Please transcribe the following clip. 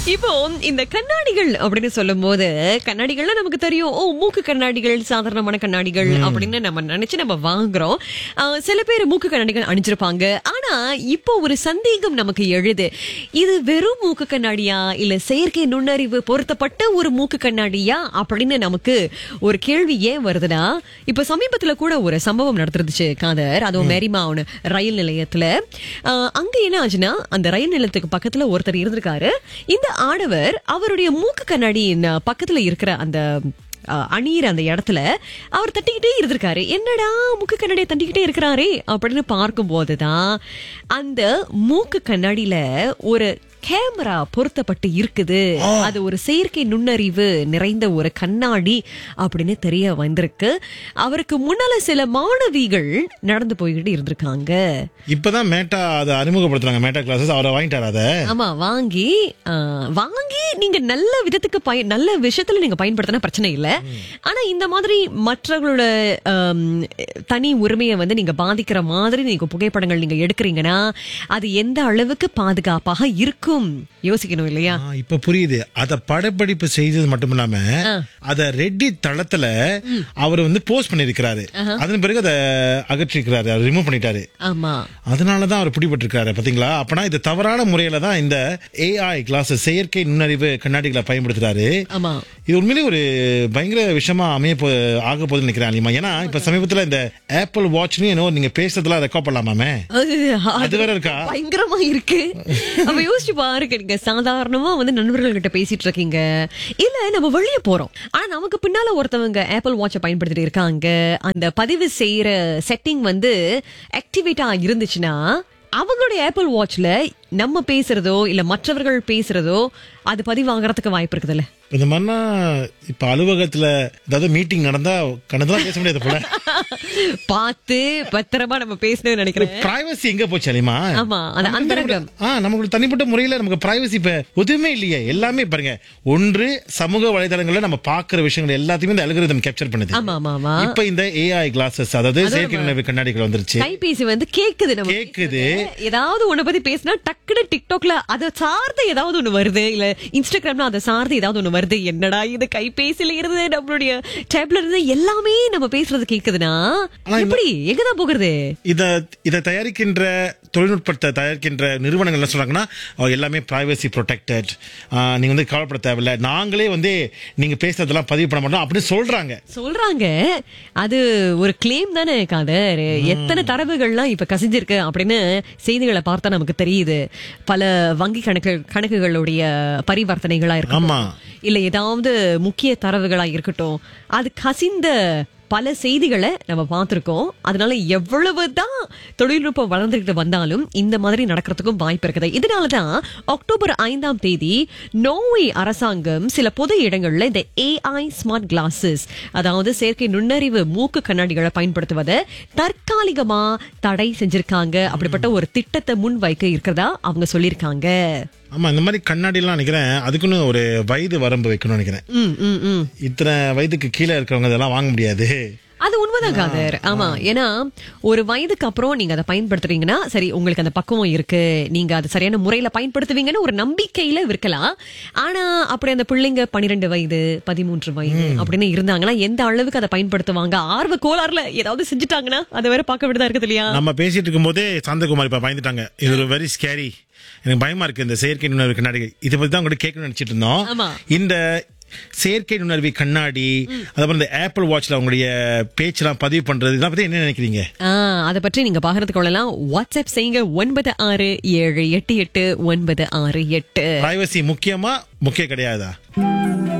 இப்போ இந்த கண்ணாடிகள் அப்படின்னு சொல்லும்போது கண்ணாடிகள்ல நமக்கு தெரியும் ஓ மூக்கு கண்ணாடிகள் சாதாரணமான கண்ணாடிகள் அப்படின்னு நம்ம நினைச்சு நம்ம வாங்குறோம் ஆஹ், சில பேர் மூக்கு கண்ணாடிகள் அணிஞ்சிருப்பாங்க ஆனா இப்போ ஒரு சந்தேகம் நமக்கு எழுது இது வெறும் மூக்கு கண்ணாடியா இல்ல செயற்கை நுண்ணறிவு பொருத்தப்பட்ட ஒரு மூக்கு கண்ணாடியா அப்படின்னு நமக்கு ஒரு கேள்வி ஏன் வருதுன்னா இப்ப சமீபத்துல கூட ஒரு சம்பவம் நடந்துருந்துச்சு காதர் அதுவும் மெரிமாவுன் ரயில் நிலையத்துல ஆஹ், அங்க என்ன ஆச்சுன்னா அந்த ரயில் நிலையத்துக்கு பக்கத்துல ஒருத்தர் இருந்திருக்காரு இந்த ஆடவர் அவருடைய மூக்கு கண்ணாடியின் பக்கத்துல இருக்கிற அந்த அஹ், அணியிற அந்த இடத்துல அவர் தட்டிக்கிட்டே இருந்திருக்காரு என்னடா மூக்கு கண்ணாடியை தட்டிக்கிட்டே இருக்கிறாரே அப்படின்னு பார்க்கும்போதுதான் அந்த மூக்கு கண்ணாடியில ஒரு கேமரா பொருத்தப்பட்டு இருக்குது அது ஒரு செயற்கை நுண்ணறிவு நிறைந்த ஒரு கண்ணாடி அப்படின்னு தெரிய வந்திருக்கு அவருக்கு முன்னால சில மாணவிகள் நடந்து போய்கிட்டு இருந்திருக்காங்க இப்பதான் மேட்டா அதை அறிமுகப்படுத்துறாங்க மேட்டா கிளாஸஸ் அவரை வாங்கிட்டாரு அதை ஆமா வாங்கி ஆ, வாங்கி நீங்க நல்ல விதத்துக்கு பயன் நல்ல விஷயத்துல நீங்க பயன்படுத்தினா பிரச்சனை இல்ல ஆனா இந்த மாதிரி மற்றவர்களோட ஆம், தனி உரிமையை வந்து நீங்க பாதிக்கிற மாதிரி நீங்க புகைப்படங்கள் நீங்க எடுக்கிறீங்கன்னா அது எந்த அளவுக்கு பாதுகாப்பாக இருக்கும் யோசிக்கணும் இல்லையா ஆ, இப்ப புரியுது அத படப்பிடிப்பு செய்தது மட்டும் இல்லாம அத ரெட்டி தளத்துல அவர் வந்து போஸ்ட் பண்ணிருக்கிறாரு அதன் பிறகு அதை அகற்றிருக்கிறாரு அதை ரிமூவ் பண்ணிட்டாரு ஆமா அதனாலதான் அவர் பிடிபட்டிருக்காரு பாத்தீங்களா அப்பனா இது தவறான முறையில தான் இந்த ஏஐ கிளாஸ் செயற்கை நுண்ணறிவு கண்ணாடிகளை பயன்படுத்துறாரு ஆமா இது உண்மையிலேயே ஒரு பயங்கர விஷயமா அமைய போ ஆக போகுதுன்னு நினைக்கிறேன் அலிமா ஏன்னா இப்ப சமீபத்துல இந்த ஆப்பிள் வாட்ச்னு என்னவோ நீங்க பேசுறதுலாம் ரெக்கார்ட் பண்ணலாமாமே அது அது வேற இருக்கா பயங்கரமா இருக்கு அப்ப யோசிச்சு பாருங்க நீங்க சாதாரணமா வந்து நண்பர்கள் கிட்ட பேசிட்டு இருக்கீங்க இல்ல நம்ம வெளிய போறோம் ஆனா நமக்கு பின்னால ஒருத்தவங்க ஆப்பிள் வாட்சை பயன்படுத்திட்டு இருக்காங்க அந்த பதிவு செய்யற செட்டிங் வந்து ஆக்டிவேட்டா இருந்துச்சுன்னா அவங்களுடைய ஆப்பிள் வாட்ச்ல நம்ம பேசுறதோ இல்ல மற்றவர்கள் பேசுறதோ அது பதிவாகிறதுக்கு வாய்ப்பு இருக்குதுல்ல இந்த மாதிரினா இப்ப அலுவலகத்துல ஏதாவது மீட்டிங் நடந்தா கணதான் பேச முடியாது போல பார்த்து பத்திரமா நம்ம பேசணும்னு நினைக்கிறேன் பிரைவசி எங்க போச்சு அலிமா ஆமா அந்த அந்தரங்கம் ஆ நமக்கு தனிப்பட்ட முறையில நமக்கு பிரைவசி இப்ப எதுவுமே இல்லையே எல்லாமே பாருங்க ஒன்று சமூக வலைதளங்கள்ல நம்ம பாக்குற விஷயங்கள் எல்லாத்தையுமே இந்த அல்கரிதம் கேப்சர் பண்ணுது ஆமா ஆமா ஆமா இப்ப இந்த ஏஐ கிளாஸஸ் அதாவது செயற்கை நுண்ணறிவு கண்ணாடிகள் வந்துருச்சு கைபேசி வந்து கேக்குது நம்ம கேக்குது. ஏதாவது ஒண்ணு பத்தி பேசினா டக்குனு டிக்டாக்ல அத சார்ந்து ஏதாவது ஒண்ணு வருது இல்ல இன்ஸ்டாகிராம்ல அதை சார்ந்து ஏதாவது ஒண்ணு வருது என்னடா இது கைபேசியில இருந்து நம்மளுடைய டேப்ல இருந்து எல்லாமே நம்ம பேசுறது கேக்குதுன்னா எப்படி எங்கதான் போகிறது இத இதை தயாரிக்கின்ற தொழில்நுட்பத்தை தயாரிக்கின்ற நிறுவனங்கள் என்ன சொல்றாங்கன்னா "ஓ, எல்லாமே பிரைவசி ப்ரொடெக்டட் நீங்க வந்து கவலைப்பட தேவையில்ல நாங்களே வந்து நீங்க பேசுறதெல்லாம் பதிவு பண்ண மாட்டோம் அப்படின்னு சொல்றாங்க சொல்றாங்க அது ஒரு கிளைம் தானே காதர் எத்தனை தரவுகள்லாம் இப்ப கசிஞ்சிருக்கு அப்படின்னு செய்திகளை பார்த்தா நமக்கு தெரியுது பல வங்கி கணக்கு கணக்குகளுடைய பரிவர்த்தனைகளா இருக்கட்டும் ஆமா. இல்ல ஏதாவது முக்கிய தரவுகளா இருக்கட்டும் அது கசிந்த பல செய்திகளை நம்ம பார்த்திருக்கோம் அதனால எவ்வளவுதான் தொழில்நுட்பம் வளர்ந்துகிட்டு வந்தாலும் இந்த மாதிரி நடக்கிறதுக்கும் வாய்ப்பு இருக்குது இதனாலதான் அக்டோபர் ஐந்தாம் தேதி நோர்வே அரசாங்கம் சில பொது இடங்கள்ல இந்த ஏஐ ஸ்மார்ட் கிளாஸஸ் அதாவது செயற்கை நுண்ணறிவு மூக்கு கண்ணாடிகளை பயன்படுத்துவதை தற்காலிகமா தடை செஞ்சிருக்காங்க அப்படிப்பட்ட ஒரு திட்டத்தை முன்வைக்க இருக்கிறதா அவங்க சொல்லியிருக்காங்க ஆமா இந்த மாதிரி கண்ணாடி எல்லாம் நினைக்கிறேன் அதுக்குன்னு ஒரு வயது வரம்பு வைக்கணும்னு நினைக்கிறேன் ம் ம் ம் இத்தனை வயதுக்கு கீழே இருக்கிறவங்க இதெல்லாம் வாங்க முடியாது அது உண்மைதான் காதர் ஆமா ஏன்னா ஒரு வயதுக்கு அப்புறம் நீங்க அதை பயன்படுத்துறீங்கன்னா சரி உங்களுக்கு அந்த பக்குவம் இருக்கு நீங்க அதை சரியான முறையில பயன்படுத்துவீங்கன்னு ஒரு நம்பிக்கையில இருக்கலாம் ஆனா அப்படி அந்த பிள்ளைங்க பன்னிரெண்டு வயது பதிமூன்று வயது அப்படின்னு இருந்தாங்கன்னா எந்த அளவுக்கு அதை பயன்படுத்துவாங்க ஆர்வ கோளாறுல ஏதாவது செஞ்சுட்டாங்கன்னா அதை வேற பார்க்க விடுதா இருக்குது இல்லையா நம்ம பேசிட்டு இருக்கும்போதே சாந்தகுமார் இப்ப பயந்துட்டாங்க இது ஒரு வெரி ஸ்கேரி எனக்கு பயமா இருக்கு இந்த செயற்கை நுண்ணறிவு கண்ணாடி இதை பத்தி தான் உங்கள்கிட்ட கேட்கணும்னு நினைச்சிட்டு இருந்தோம் ஆமா. இந்த செயற்கை நுண்ணறிவு கண்ணாடி அதுக்கப்புறம் இந்த ஆப்பிள் வாட்ச்ல உங்களுடைய பேச்செல்லாம் பதிவு பண்றது இதை பத்தி என்ன நினைக்கிறீங்க ஆஹ் அதை பற்றி நீங்க பகிர்ந்து கொள்ளலாம் வாட்ஸ்அப் செய்யுங்க ஒன்பது ஆறு ஏழு எட்டு எட்டு ஒன்பது ஆறு எட்டு பிரைவசி முக்கியமா முக்கியம் கிடையாதா